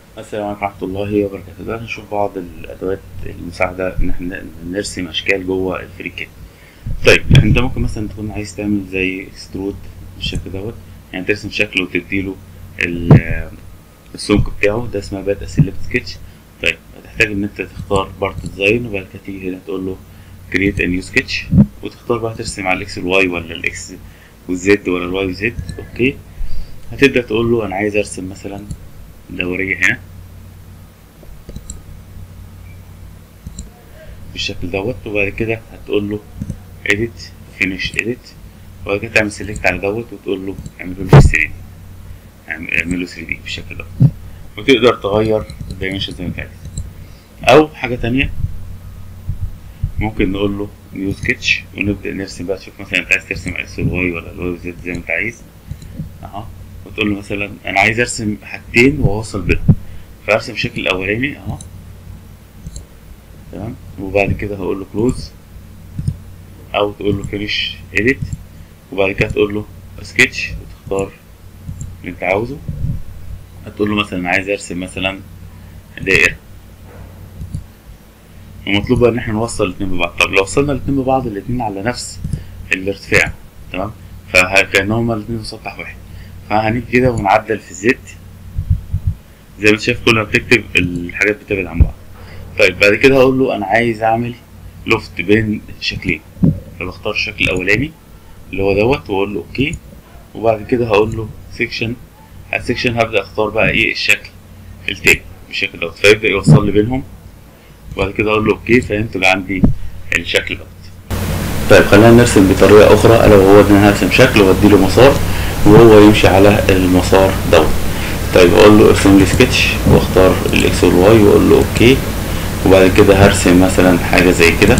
السلام عليكم ورحمة الله وبركاته دلوقتي هنشوف بعض الأدوات المساعدة إن احنا نرسم أشكال جوه الفريكات طيب انت ممكن مثلا تكون عايز تعمل زي اكسترود بالشكل دوت يعني ترسم شكل وتديله ال- السمك بتاعه ده اسمها باد سيلكت سكتش طيب هتحتاج ان انت تختار بارت ديزاين وبعد كده تيجي هنا تقول له كريت ا نيو سكتش وتختار بقى ترسم على الاكس والواي ولا الاكس والزد ولا الواي والزد اوكي هتبدأ تقول له انا عايز ارسم مثلا دورية هنا بالشكل دوت وبعد كده هتقول له edit finish edit وبعد كده تعمل select على دوت وتقول له اعمله له 3 دي اعمله 3 دي بالشكل دوت وتقدر تغير الدايمنشن زي ما انت عايز او حاجة تانية ممكن نقول له نيو سكتش ونبدأ نرسم بقى تشوف مثلا انت عايز ترسم اكس والواي ولا الواي والزد زي ما انت عايز اهو وتقول له مثلا انا عايز ارسم حاجتين واوصل بينهم فارسم الشكل الاولاني اهو تمام وبعد كده هقول له كلوز او تقول له فينيش اديت وبعد كده تقول له سكتش وتختار اللي انت عاوزه هتقول له مثلا أنا عايز ارسم مثلا دائره ومطلوب بقى ان احنا نوصل الاتنين ببعض طب لو وصلنا الاتنين ببعض الاتنين على نفس الارتفاع تمام فكأنهم هما الاتنين في سطح واحد فهنيجي كده ونعدل في الزيت زي ما انت شايف كل ما بتكتب الحاجات بتبعد عن بعض طيب بعد كده هقول له انا عايز اعمل لوفت بين شكلين فبختار الشكل الاولاني اللي هو دوت واقول له اوكي وبعد كده هقول له سيكشن على السيكشن هبدا اختار بقى ايه الشكل التاني بالشكل دوت فيبدا يوصل لي بينهم وبعد كده اقول له اوكي فينتج عندي الشكل دوت طيب خلينا نرسم بطريقه اخرى الا وهو ان انا هرسم شكل واديله مسار وهو يمشي على المسار دوت طيب اقول له ارسم لي سكتش واختار الاكس والواي واقول له اوكي وبعد كده هرسم مثلا حاجه زي كده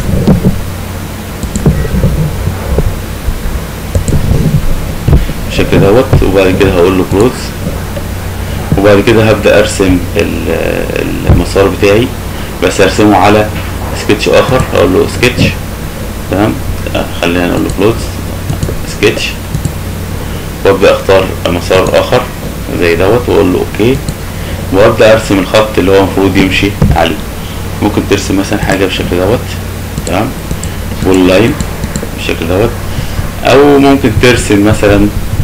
بالشكل دوت وبعد كده هقول له كلوز وبعد كده هبدا ارسم ال- المسار بتاعي بس ارسمه على سكتش اخر اقول له سكتش تمام آه، خلينا نقول له كلوز سكتش وابدا اختار مسار اخر زي دوت واقول له اوكي وابدا ارسم الخط اللي هو المفروض يمشي عليه ممكن ترسم مثلا حاجه بالشكل دوت تمام واللاين بالشكل دوت او ممكن ترسم مثلا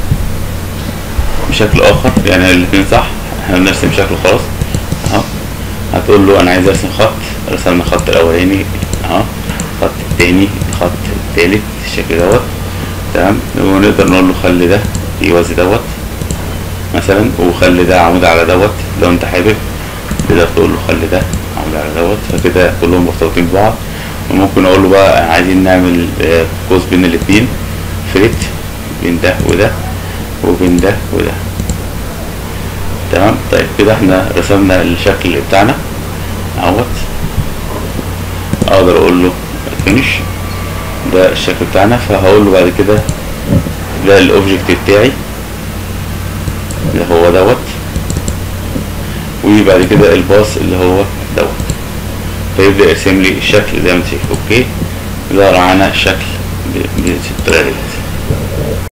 بشكل اخر يعني الاتنين صح احنا بنرسم شكل خلاص اهو هتقول له انا عايز ارسم خط رسمنا الخط الاولاني اهو الخط التاني الخط التالت بالشكل دوت تمام ونقدر نقول له خلي ده يوازي دوت مثلا وخلي ده عمود على دوت لو انت حابب تقدر تقول له خلي ده عمود على دوت فكده كلهم مرتبطين ببعض وممكن اقول له بقى عايزين نعمل آه، قوس بين الاتنين فريت بين ده وده وبين ده وده تمام طيب كده احنا رسمنا الشكل بتاعنا اهوت اقدر اقول له فينش ده الشكل بتاعنا فهقول له بعد كده ده الاوبجكت بتاعي اللي هو دوت وبعد كده الباص اللي هو دوت فيبدأ يرسم لي الشكل زي ما انت شايف اوكي ظهر معانا الشكل ب- بالطريقة ديت